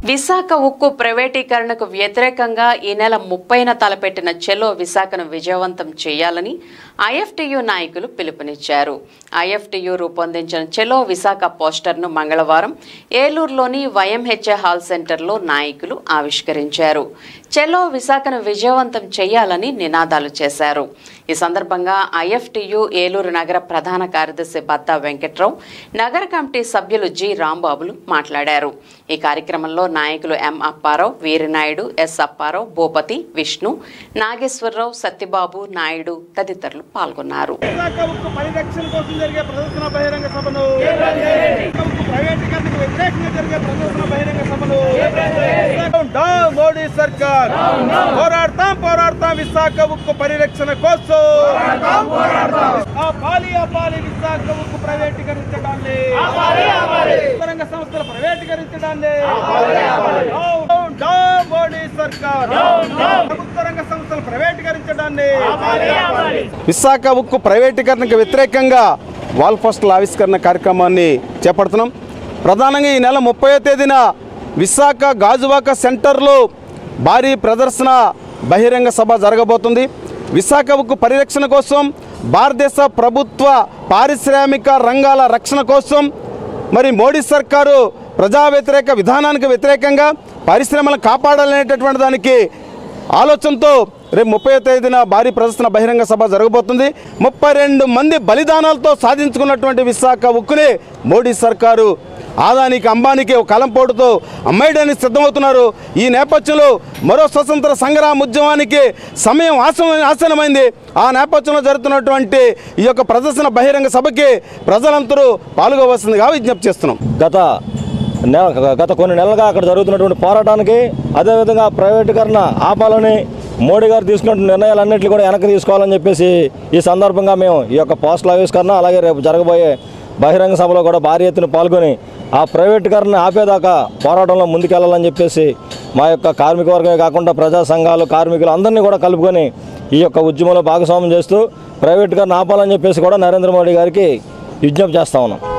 విశాఖ ఉక్కు ప్రైవేటీకరణకు వ్యతిరేకంగా ఈ నెల ముప్పైన తలపెట్టిన చెలో విశాఖను విజయవంతం చేయాలని ఐఎఫ్టియు నాయకులు పిలుపునిచ్చారు ఐఎఫ్టియు రూపొందించిన చెలో విశాఖ పోస్టర్ను మంగళవారం ఏలూరులోని వైఎంహెచ్ఏ హాల్ సెంటర్లో నాయకులు ఆవిష్కరించారు చెలో విశాఖను విజయవంతం చేయాలని నినాదాలు చేశారు ఈ సందర్భంగా ఐఎఫ్టియు ఏలూరు నగర ప్రధాన కార్యదర్శి బత్తా వెంకట్రావు నగర కమిటీ సభ్యులు జి రాంబాబులు మాట్లాడారు ఈ కార్యక్రమంలో నాయకులు ఎం అప్పారావు వీరనాయుడు ఎస్ అప్పారావు భూపతి విష్ణు నాగేశ్వరరావు సత్యబాబు నాయుడు తదితరులు పాల్గొన్నారు విశాఖ ఉక్కు పరిరక్షణ కోసం జరిగే ప్రదర్శన బహిరంగ సభను విశాఖ ఉక్కు ప్రైవేటీకరణకు వ్యతిరేకంగా జరిగే ప్రదర్శన బహిరంగ సభను డౌన్ మోడీ సర్కార్ పోరాడతాం పోరాడతాం విశాఖ ఉక్కు పరిరక్షణ కోసం ఆపాలి ఆపాలి విశాఖ ఉక్కు ప్రైవేటీకరించడాన్ని రంగ సంస్థలు ప్రైవేటీకరించడాన్ని డౌన్ డౌన్ మోడీ సర్కార్ ప్రభుత్వ రంగ సంస్థలు ప్రైవేటీకరించడాన్ని విశాఖ ఉక్కు ప్రైవేటీకరణకు వ్యతిరేకంగా వాల్ పోస్టల్ ఆవిష్కరణ కార్యక్రమాన్ని చేపడుతున్నాం ప్రధానంగా ఈ నెల ముప్పై తేదీన విశాఖ గాజువాక సెంటర్లో భారీ ప్రదర్శన బహిరంగ సభ జరగబోతుంది విశాఖ ఉక్కు పరిరక్షణ కోసం భారతదేశ ప్రభుత్వ పారిశ్రామిక రంగాల రక్షణ కోసం మరి మోడీ సర్కారు ప్రజా వ్యతిరేక విధానానికి వ్యతిరేకంగా పరిశ్రమలను కాపాడాలనేటటువంటి దానికి ఆలోచనతో రేపు ముప్పై తేదీన భారీ ప్రదర్శన బహిరంగ సభ జరగబోతుంది ముప్పై రెండు మంది బలిదానాలతో సాధించుకున్నటువంటి విశాఖ ఉక్కుని మోడీ సర్కారు ఆదానికి అంబానీకి ఒక కలంపోటుతో అమ్మాయిడానికి సిద్ధమవుతున్నారు ఈ నేపథ్యంలో మరో స్వతంత్ర సంగ్రామ ఉద్యమానికి సమయం ఆసన ఆసనమైంది ఆ నేపథ్యంలో జరుగుతున్నటువంటి ఈ యొక్క ప్రదర్శన బహిరంగ సభకి ప్రజలందరూ పాల్గొవలసిందిగా విజ్ఞప్తి చేస్తున్నాం గత నెల గత కొన్ని నెలలుగా అక్కడ జరుగుతున్నటువంటి పోరాటానికి అదేవిధంగా ప్రైవేటీకరణ ఆపాలని మోడీ గారు తీసుకున్న నిర్ణయాలన్నింటినీ కూడా వెనక్కి తీసుకోవాలని చెప్పేసి ఈ సందర్భంగా మేము ఈ యొక్క పోస్టుల ఆవిష్కరణ అలాగే రేపు జరగబోయే బహిరంగ సభలో కూడా భారీ ఎత్తున పాల్గొని ఆ ప్రైవేటీకరణ ఆపేదాకా పోరాటంలో ముందుకెళ్లాలని చెప్పేసి మా యొక్క కార్మిక వర్గమే కాకుండా ప్రజా సంఘాలు కార్మికులు అందరినీ కూడా కలుపుకొని ఈ యొక్క ఉద్యమంలో భాగస్వామ్యం చేస్తూ ప్రైవేటీకరణ ఆపాలని చెప్పేసి కూడా నరేంద్ర మోడీ గారికి విజ్ఞప్తి చేస్తా ఉన్నాం